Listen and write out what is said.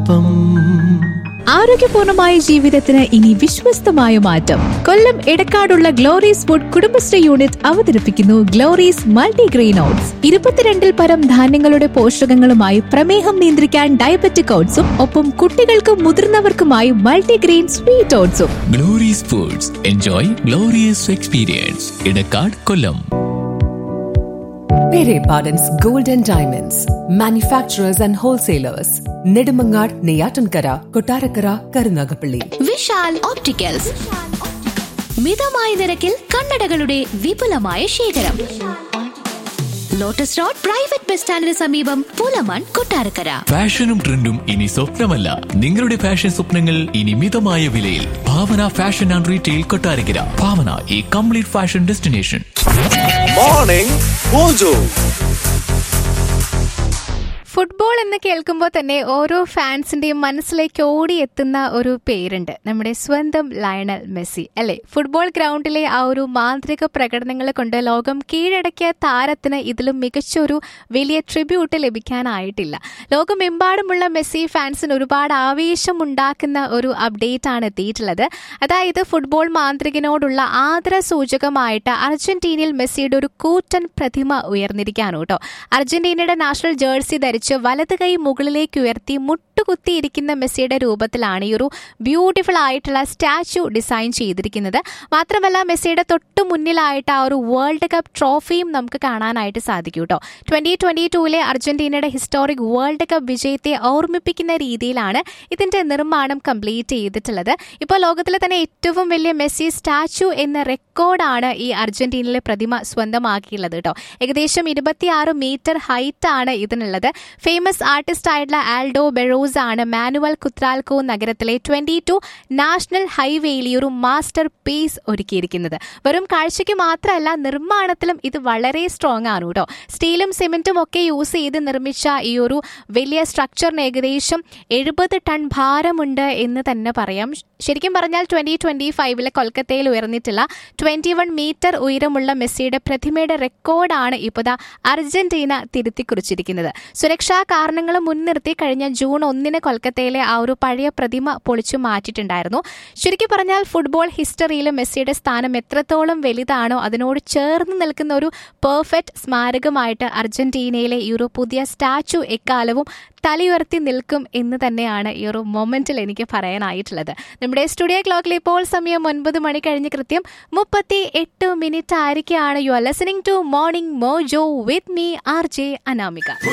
ഒപ്പം ആരോഗ്യപൂർണമായ ജീവിതത്തിന് ഇനി വിശ്വസ്തമായ മാറ്റം കൊല്ലം എടക്കാടുള്ള ഗ്ലോറീസ് ഫുഡ് കുടുംബശ്രീ യൂണിറ്റ് അവതരിപ്പിക്കുന്നു ഗ്ലോറീസ് മൾട്ടിഗ്രെയിൻ ഓട്സ് ഇരുപത്തിരണ്ടിൽ പരം ധാന്യങ്ങളുടെ പോഷകങ്ങളുമായി പ്രമേഹം നിയന്ത്രിക്കാൻ ഡയബറ്റിക് ഓട്സും ഒപ്പം കുട്ടികൾക്കും മുതിർന്നവർക്കുമായി മൾട്ടിഗ്രെയിൻ സ്വീറ്റ് ഓട്സും Glory's foods enjoy glorious experience Edakkad Kollam Pere Pardon's Gold and Diamonds, manufacturers and wholesalers, Nedumangad, Neyatankara, Kotarakara, Karunagapalli. Vishal opticals മിതമായ നിരക്കിൽ കണ്ണടകളുടെ വിപുലമായ ശേഖരം ലോട്ടസ് റോഡ് പ്രൈവറ്റ് ബസ് സ്റ്റാൻഡിന് സമീപം പൂലമാൻ കൊട്ടാരക്കര ഫാഷനും ട്രെൻഡും ഇനി സ്വപ്നമല്ല നിങ്ങളുടെ ഫാഷൻ സ്വപ്നങ്ങൾ ഇനി മിതമായ വിലയിൽ Bhavana fashion and retail Kottarakkara Bhavana ഈ complete fashion destination morning mojo football എന്ന് കേൾക്കുമ്പോൾ തന്നെ ഓരോ ഫാൻസിന്റെയും മനസ്സിലേക്ക് ഓടിയെത്തുന്ന ഒരു പേരുണ്ട് നമ്മുടെ സ്വന്തം ലയണൽ മെസ്സി അല്ലെ ഫുട്ബോൾ ഗ്രൗണ്ടിലെ ആ ഒരു മാന്ത്രിക പ്രകടനങ്ങൾ കൊണ്ട് ലോകം കീഴടക്കിയ താരത്തിന് ഇതിലും മികച്ചൊരു വലിയ ട്രിബ്യൂട്ട് ലഭിക്കാനായിട്ടില്ല ലോകമെമ്പാടുമുള്ള മെസ്സി ഫാൻസിന് ഒരുപാട് ആവേശമുണ്ടാക്കുന്ന ഒരു അപ്ഡേറ്റ് ആണ് എത്തിയിട്ടുള്ളത് അതായത് ഫുട്ബോൾ മാന്ത്രികനോടുള്ള ആദര സൂചകമായിട്ട് അർജന്റീനയിൽ മെസ്സിയുടെ ഒരു കൂറ്റൻ പ്രതിമ ഉയർന്നിരിക്കുകയാണ് കേട്ടോ അർജന്റീനയുടെ നാഷണൽ ജേഴ്സി ധരിച്ച് വലത് കൈ മുകളിലേക്ക് ഉയർത്തി മുട്ടുകുത്തിയിരിക്കുന്ന മെസ്സിയുടെ രൂപത്തിലാണ് ഈ ഒരു ബ്യൂട്ടിഫുൾ ആയിട്ടുള്ള സ്റ്റാച്ചു ഡിസൈൻ ചെയ്തിരിക്കുന്നത് മാത്രമല്ല മെസ്സിയുടെ തൊട്ടു മുന്നിലായിട്ട് ആ ഒരു വേൾഡ് കപ്പ് ട്രോഫിയും നമുക്ക് കാണാനായിട്ട് സാധിക്കും കേട്ടോ ട്വന്റി ട്വന്റി ടൂവിലെ അർജന്റീനയുടെ ഹിസ്റ്റോറിക് വേൾഡ് കപ്പ് വിജയത്തെ ഓർമ്മിപ്പിക്കുന്ന രീതിയിലാണ് ഇതിന്റെ നിർമ്മാണം കംപ്ലീറ്റ് ചെയ്തിട്ടുള്ളത് ഇപ്പോൾ ലോകത്തിലെ തന്നെ ഏറ്റവും വലിയ മെസ്സി സ്റ്റാച്ചു എന്ന റെക്കോർഡാണ് ഈ അർജന്റീനയിലെ പ്രതിമ സ്വന്തമാക്കിയുള്ളത് കേട്ടോ ഏകദേശം ഇരുപത്തിയാറ് മീറ്റർ ഹൈറ്റ് ആണ് ഇതിനുള്ളത് ഫേമസ് ആർട്ടിസ്റ്റ് ആയിട്ടുള്ള ആൽഡോ ബെറോസ് ആണ് മാനുവൽ കുത്രാൽക്കോ നഗരത്തിലെ ട്വന്റി ടു നാഷണൽ ഹൈവേയിൽ ഈ ഒരു മാസ്റ്റർ പീസ് ഒരുക്കിയിരിക്കുന്നത് വെറും കാഴ്ചയ്ക്ക് മാത്രമല്ല നിർമ്മാണത്തിലും ഇത് വളരെ സ്ട്രോങ് ആണ് കേട്ടോ സ്റ്റീലും സിമെന്റും ഒക്കെ യൂസ് ചെയ്ത് നിർമ്മിച്ച ഈ ഒരു വലിയ സ്ട്രക്ചറിന് ഏകദേശം എഴുപത് ടൺ ഭാരമുണ്ട് എന്ന് തന്നെ പറയാം ശരിക്കും പറഞ്ഞാൽ ട്വന്റി ട്വന്റി ഫൈവിലെ കൊൽക്കത്തയിൽ ഉയർന്നിട്ടുള്ള ട്വന്റി വൺ മീറ്റർ ഉയരമുള്ള മെസ്സിയുടെ പ്രതിമയുടെ റെക്കോർഡാണ് ഇപ്പോൾ ദാ അർജന്റീന തിരുത്തി കുറിച്ചിരിക്കുന്നത് സുരക്ഷാ കാരണങ്ങൾ മുൻനിർത്തി കഴിഞ്ഞ ജൂൺ ഒന്നിന് കൊൽക്കത്തയിലെ ആ ഒരു പഴയ പ്രതിമ പൊളിച്ചു മാറ്റിയിട്ടുണ്ടായിരുന്നു ശരിക്കും പറഞ്ഞാൽ ഫുട്ബോൾ ഹിസ്റ്ററിയിൽ മെസ്സിയുടെ സ്ഥാനം എത്രത്തോളം വലുതാണോ അതിനോട് ചേർന്ന് നിൽക്കുന്ന ഒരു പെർഫെക്റ്റ് സ്മാരകമായിട്ട് അർജന്റീനയിലെ ഈ ഒരു പുതിയ സ്റ്റാച്ചു എക്കാലവും തലയുയർത്തി നിൽക്കും എന്ന് തന്നെയാണ് ഈ ഒരു മൊമെന്റിൽ എനിക്ക് പറയാനായിട്ടുള്ളത് നമ്മുടെ സ്റ്റുഡിയോ ക്ലോക്കിൽ ഇപ്പോൾ സമയം ഒൻപത് മണി കഴിഞ്ഞ് കൃത്യം മുപ്പത്തി എട്ട് മിനിറ്റ് ആയിരിക്കുകയാണ് you are listening to morning mojo with me R J Anamika